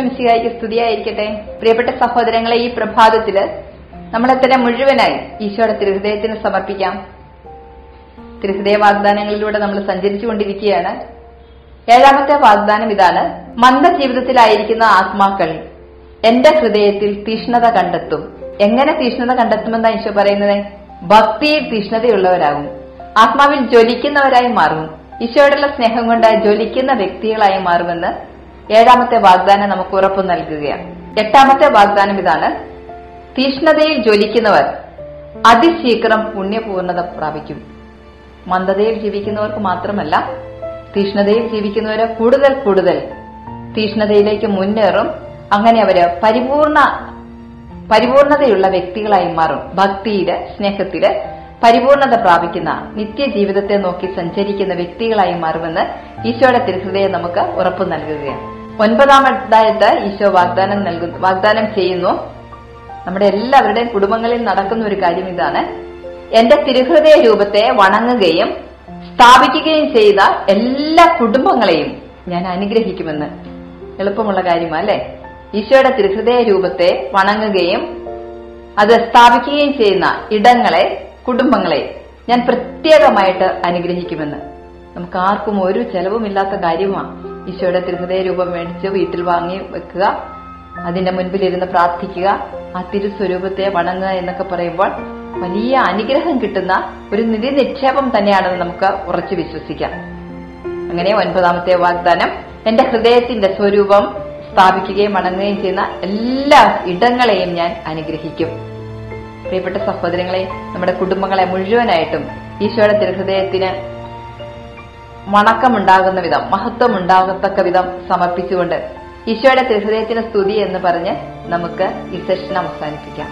ഈശ്വമിശിഹായിക്ക് സ്തുതിയായിരിക്കട്ടെ പ്രിയപ്പെട്ട സഹോദരങ്ങളെ ഈ പ്രഭാതത്തില് നമ്മളെത്തന്നെ മുഴുവനായി ഈശോയുടെ തിരുഹൃദയത്തിന് സമർപ്പിക്കാം തിരുഹൃദയ വാഗ്ദാനങ്ങളിലൂടെ നമ്മൾ സഞ്ചരിച്ചു കൊണ്ടിരിക്കുകയാണ് ഏഴാമത്തെ വാഗ്ദാനം ഇതാണ് മന്ദ ജീവിതത്തിലായിരിക്കുന്ന ആത്മാക്കൾ എന്റെ ഹൃദയത്തിൽ തീഷ്ണത കണ്ടെത്തും എങ്ങനെ തീഷ്ണത കണ്ടെത്തുമെന്നാ ഈശോ പറയുന്നത് ഭക്തിയിൽ തീഷ്ണതയുള്ളവരാകും ആത്മാവിൽ ജ്വലിക്കുന്നവരായി മാറും ഈശോയോടുള്ള സ്നേഹം കൊണ്ട് ജ്വലിക്കുന്ന വ്യക്തികളായി മാറുമെന്ന് ഏഴാമത്തെ വാഗ്ദാനം നമുക്ക് ഉറപ്പു നൽകുകയാണ് എട്ടാമത്തെ വാഗ്ദാനം ഇതാണ് തീഷ്ണതയിൽ ജ്വലിക്കുന്നവർ അതിശീഘ്രം പുണ്യപൂർണത പ്രാപിക്കും മന്ദതയിൽ ജീവിക്കുന്നവർക്ക് മാത്രമല്ല തീഷ്ണതയിൽ ജീവിക്കുന്നവര് കൂടുതൽ കൂടുതൽ തീഷ്ണതയിലേക്ക് മുന്നേറും അങ്ങനെ അവര് പരിപൂർണ പരിപൂർണതയുള്ള വ്യക്തികളായി മാറും ഭക്തിയില് സ്നേഹത്തില് പരിപൂർണത പ്രാപിക്കുന്ന നിത്യജീവിതത്തെ നോക്കി സഞ്ചരിക്കുന്ന വ്യക്തികളായി മാറുമെന്ന് ഈശോയുടെ തിരുഹൃദയം നമുക്ക് ഉറപ്പു നൽകുകയാണ് ഒൻപതാമതായിട്ട് ഈശോ വാഗ്ദാനം നൽകുന്നു വാഗ്ദാനം ചെയ്യുന്നു നമ്മുടെ എല്ലാവരുടെയും കുടുംബങ്ങളിൽ നടക്കുന്ന ഒരു കാര്യം ഇതാണ് എന്റെ തിരുഹൃദയ രൂപത്തെ വണങ്ങുകയും സ്ഥാപിക്കുകയും ചെയ്ത എല്ലാ കുടുംബങ്ങളെയും ഞാൻ അനുഗ്രഹിക്കുമെന്ന് എളുപ്പമുള്ള കാര്യമാ അല്ലെ ഈശോയുടെ തിരുഹൃദയ രൂപത്തെ വണങ്ങുകയും അത് സ്ഥാപിക്കുകയും ചെയ്യുന്ന ഇടങ്ങളെ കുടുംബങ്ങളെ ഞാൻ പ്രത്യേകമായിട്ട് അനുഗ്രഹിക്കുമെന്ന് നമുക്ക് ആർക്കും ഒരു ചെലവുമില്ലാത്ത കാര്യമാണ് ഈശോയുടെ തിരുഹൃദയ രൂപം മേടിച്ച് വീട്ടിൽ വാങ്ങി വെക്കുക അതിന്റെ മുൻപിലിരുന്ന് പ്രാർത്ഥിക്കുക ആ തിരുസ്വരൂപത്തെ വണങ്ങുക എന്നൊക്കെ പറയുമ്പോൾ വലിയ അനുഗ്രഹം കിട്ടുന്ന ഒരു നിധി നിക്ഷേപം തന്നെയാണെന്ന് നമുക്ക് ഉറച്ചു വിശ്വസിക്കാം അങ്ങനെ ഒൻപതാമത്തെ വാഗ്ദാനം എന്റെ ഹൃദയത്തിന്റെ സ്വരൂപം സ്ഥാപിക്കുകയും വണങ്ങുകയും ചെയ്യുന്ന എല്ലാ ഇടങ്ങളെയും ഞാൻ അനുഗ്രഹിക്കും പ്രിയപ്പെട്ട സഹോദരങ്ങളെ നമ്മുടെ കുടുംബങ്ങളെ മുഴുവനായിട്ടും ഈശോയുടെ തിരുഹൃദയത്തിന് വണക്കമുണ്ടാകുന്ന വിധം മഹത്വം ഉണ്ടാകത്തക്ക വിധം സമർപ്പിച്ചുകൊണ്ട് ഈശോയുടെ തിരുഹൃദയത്തിന് സ്തുതി എന്ന് പറഞ്ഞ് നമുക്ക് ഈ സെഷൻ അവസാനിപ്പിക്കാം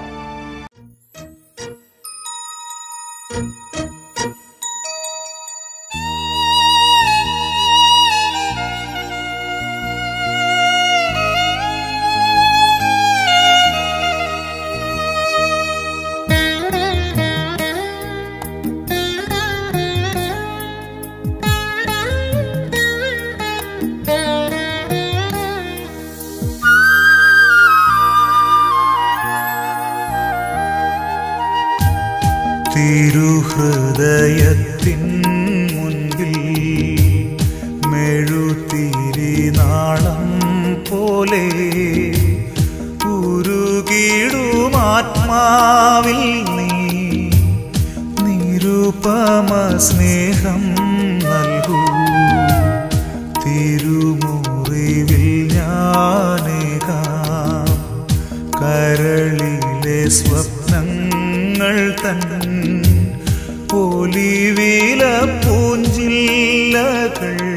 തിരുഹൃദയത്തിൻ മുൻപിൽ മെഴുതിരി നാളം പോലെ ഉരുകിടുമാത്മാവിൽ നീ നിരുപമ സ്നേഹം നൽകൂ തിരുമുറിവിൽ ഞാനേകാം കരളിലെ സ്വപ്നങ്ങൾ തൻ ഒലിവില പൂഞ്ചില്ലകൾ